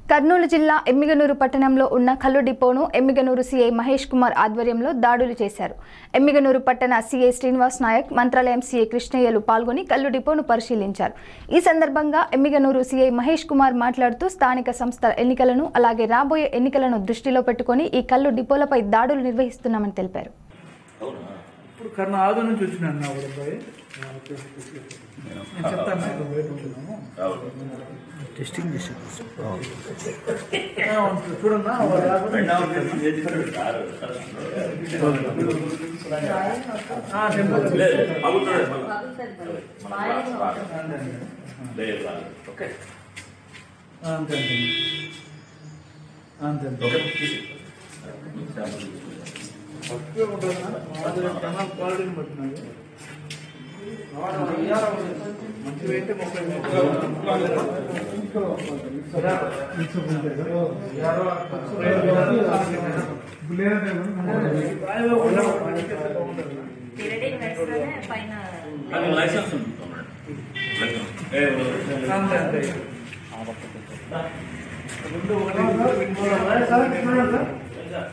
కర్నూలు జిల్లా ఎమ్మిగనూరు పట్టణంలో ఉన్న కల్లు డిపోను ఎమ్మిగనూరు సీఐ మహేష్ కుమార్ ఆధ్వర్యంలో దాడులు చేశారు ఎమ్మిగనూరు పట్టణ సీఐ శ్రీనివాస్ నాయక్ మంత్రాలయం సీఐ కృష్ణయ్యలు పాల్గొని కల్లు డిపోను పరిశీలించారు ఈ సందర్భంగా ఎమ్మిగనూరు సీఐ మహేష్ కుమార్ మాట్లాడుతూ స్థానిక సంస్థల ఎన్నికలను అలాగే రాబోయే ఎన్నికలను దృష్టిలో పెట్టుకుని ఈ కల్లు డిపోలపై దాడులు నిర్వహిస్తున్నామని తెలిపారు ఇప్పుడు కర్ణ ఆదు నుంచి వచ్చినాను నా ఒక అబ్బాయి నేను చెప్తాను నాకు బయట ఉంటున్నాము టెస్టింగ్ చేసి ఆ, ఉంటుంది. చూడన్నా వాడు రాకుండా ఆ, టెంపుల్. ఆ, అంతే అంతే అంతే అంతే తక్కువే ఉంటుందా? అది కెనాల్ క్వాలిటీని బట్టినది. మంచివి అయితే ముప్పై బిల్డింగ్ వేస్తేనే పైన లైసెన్స్ ఉంటుంది అంతే అంతే రెండు ఒకటి రెండు సార్ చూడండి సార్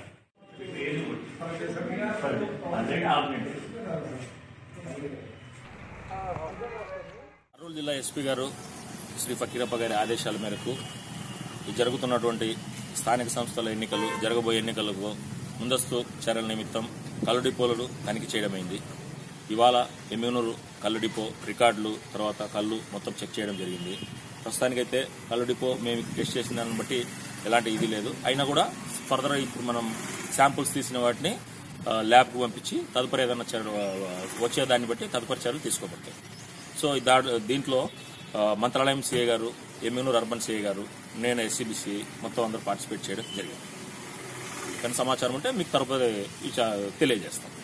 కర్నూలు జిల్లా ఎస్పీ గారు శ్రీ ఫకీరప్ప గారి ఆదేశాల మేరకు ఈ జరుగుతున్నటువంటి స్థానిక సంస్థల ఎన్నికలు జరగబోయే ఎన్నికలకు ముందస్తు చర్యల నిమిత్తం కళ్ళు డిపోలను తనిఖీ చేయడమైంది ఇవాళ ఎమ్మిగనూరు కళ్ళు డిపో రికార్డులు తర్వాత కళ్ళు మొత్తం చెక్ చేయడం జరిగింది ప్రస్తుతానికైతే కళ్ళు డిపో మేము టెస్ట్ చేసిన దాన్ని బట్టి ఎలాంటి ఇది లేదు అయినా కూడా ఫర్దర్ ఇప్పుడు మనం శాంపుల్స్ తీసిన వాటిని ఆ, ల్యాబ్కు పంపించి తదుపరి ఏదైనా చర్య వచ్చే దాన్ని బట్టి తదుపరి చర్యలు తీసుకోబడతాయి సో ఈ దాడు దీంట్లో ఆ, మంత్రాలయం సిఏ గారు ఎమ్మెనూరు అర్బన్ సిఏ గారు నేను ఎస్సీబీసీ మొత్తం అందరూ పార్టిసిపేట్ చేయడం జరిగింది కానీ సమాచారం ఉంటే మీకు తరపు తెలియజేస్తాం